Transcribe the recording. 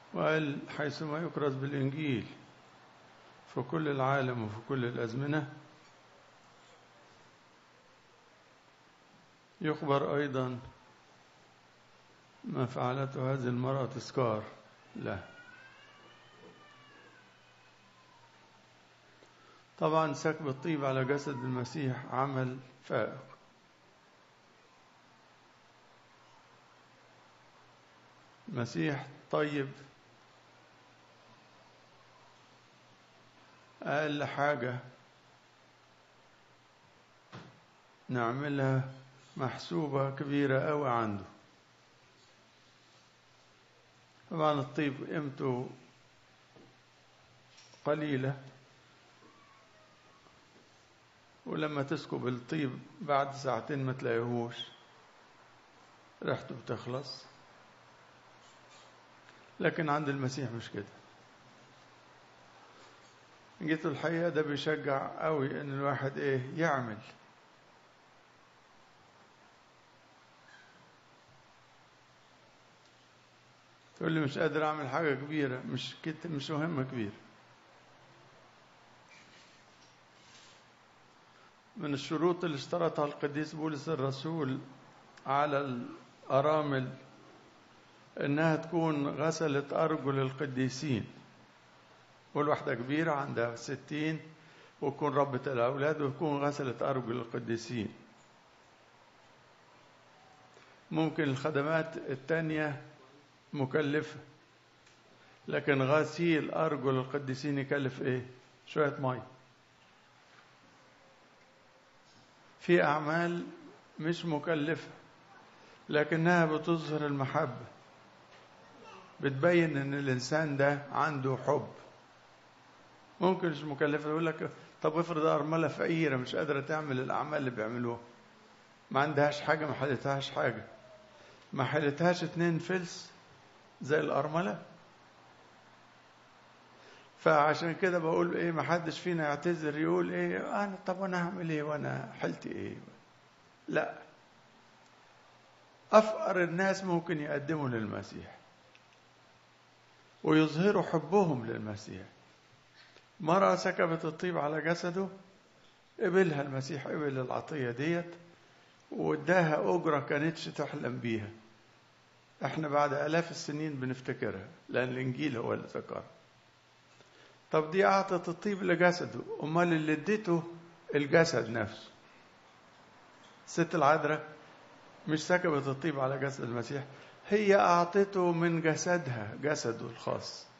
وقال حيثما يكرز بالإنجيل في كل العالم وفي كل الأزمنة يخبر أيضا ما فعلته هذه المرأة تذكار له طبعا سكب الطيب على جسد المسيح عمل فائق المسيح طيب أقل حاجة نعملها محسوبة كبيرة أوي عنده طبعا الطيب قيمته قليلة ولما تسكب الطيب بعد ساعتين ما تلاقيهوش ريحته بتخلص لكن عند المسيح مش كده جيت الحقيقة ده بيشجع قوي ان الواحد ايه يعمل تقول لي مش قادر اعمل حاجة كبيرة مش كت مش مهمة كبيرة من الشروط اللي اشترطها القديس بولس الرسول على الأرامل إنها تكون غسلت أرجل القديسين والواحدة كبيرة عندها ستين وتكون ربة الأولاد وتكون غسلت أرجل القديسين ممكن الخدمات التانية مكلفة لكن غسيل أرجل القديسين يكلف إيه؟ شوية مية في أعمال مش مكلفة لكنها بتظهر المحبة بتبين إن الإنسان ده عنده حب ممكن مش مكلفة يقول لك طب افرض أرملة فقيرة مش قادرة تعمل الأعمال اللي بيعملوها ما عندهاش حاجة ما حلتهاش حاجة ما حلتهاش اتنين فلس زي الأرملة فعشان كده بقول ايه ما حدش فينا يعتذر يقول ايه انا طب انا هعمل ايه وانا حلتي ايه لا افقر الناس ممكن يقدموا للمسيح ويظهروا حبهم للمسيح مرة سكبت الطيب على جسده قبلها المسيح قبل العطية ديت واداها أجرة كانتش تحلم بيها احنا بعد آلاف السنين بنفتكرها لأن الإنجيل هو اللي ذكرها طب دي أعطت الطيب لجسده أمال اللي اديته الجسد نفسه الست العذراء مش سكبت الطيب على جسد المسيح هي أعطته من جسدها جسده الخاص